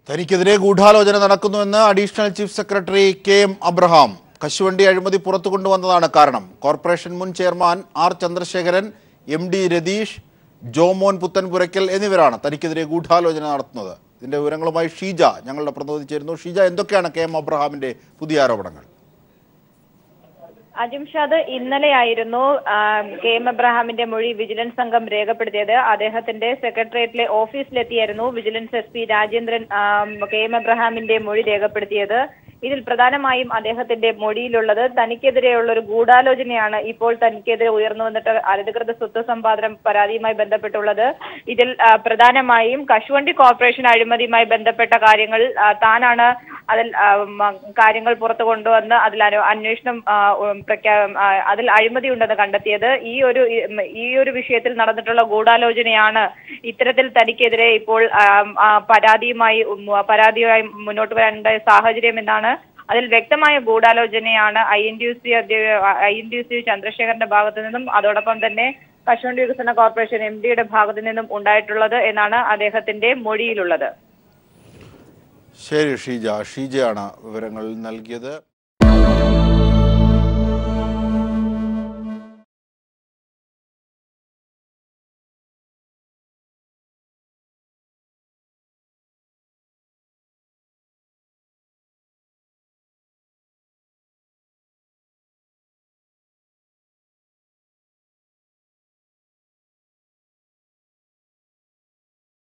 തനിക്കെതിരെ ഗൂഢാലോചന നടക്കുന്നുവെന്ന് additional chief secretary K M Abraham കശുവണ്ടി അഴിമതി പുറത്തു കൊണ്ടുവന്നതാണ് കാരണം കോർപ്പറേഷൻ മുൻ chairman R Chandrasekharan M D Ratheesh Jomon Puthanpurackal എന്നിവരാണ് തനിക്കെതിരെ ഗൂഢാലോചന നടത്തുന്നത് ഇതിന്റെ വിവരങ്ങളുമായി ഷീജ ഞങ്ങളുടെ പ്രതിനിധി ചേരുന്നു ഷീജ എന്തൊക്കെയാണ് കെ എം അബ്രഹാമിന്റെ പുതിയ ആരോപണങ്ങൾ അജിംഷാദ് ഇന്നലെയായിരുന്നു ആ, കെ എം എബ്രഹാമിന്റെ മൊഴി വിജിലൻസ് സംഘം രേഖപ്പെടുത്തിയത് അദ്ദേഹത്തിന്റെ സെക്രട്ടേറിയറ്റിലെ ഓഫീസിലെത്തിയായിരുന്നു വിജിലൻസ് എസ് പി രാജേന്ദ്രൻ ആ, കെ എം എബ്രഹാമിന്റെ മൊഴി രേഖപ്പെടുത്തിയത് ഇതിൽ പ്രധാനമായും അദ്ദേഹത്തിന്റെ മൊഴിയിലുള്ളത് തനിക്കെതിരെയുള്ള ഒരു ഗൂഢാലോചനയാണ് ഇപ്പോൾ തനിക്കെതിരെ ഉയർന്നു വന്നിട്ട് അനധികൃത സ്വത്ത് സമ്പാദനം പരാതിയുമായി ബന്ധപ്പെട്ടുള്ളത് ഇതിൽ ആ, പ്രധാനമായും കശുവണ്ടി കോർപ്പറേഷൻ അഴിമതിയുമായി ബന്ധപ്പെട്ട കാര്യങ്ങൾ ആ, താനാണ് അതിൽ ആ, ഉം, ആ, കാര്യങ്ങൾ പുറത്തു കൊണ്ടുവന്ന് അതിൽ അനു- അന്വേഷണം ആ, ഉം, പ്രഖ്യാ ആ, അതിൽ അഴിമതി ഉണ്ടെന്ന് കണ്ടെത്തിയത് ഈ ഒരു ഉം, ഈ ഒരു വിഷയത്തിൽ നടന്നിട്ടുള്ള ഗൂഢാലോചനയാണ് ഇത്തരത്തിൽ തനിക്കെതിരെ ഇപ്പോൾ ആ, ആ, പരാതിയുമായി ഉം, പരാതിയുമായി മുന്നോട്ട് വരേണ്ട സാഹചര്യം എന്നാണ് അതിൽ വ്യക്തമായ ഗൂഢാലോചനയാണ് I N D C I N D C ചന്ദ്രശേഖരന്റെ ഭാഗത്തു നിന്നും അതോടൊപ്പം തന്നെ കശുവണ്ടി വികസന കോർപ്പറേഷൻ എം ഡിയുടെ ഭാഗത്തു നിന്നും ഉണ്ടായിട്ടുള്ളത് എന്നാണ് അദ്ദേഹത്തിന്റെ മൊഴിയിലുള്ളത് ശരി ഷീജ ഷീജയാണ് വിവരങ്ങൾ നൽകിയത്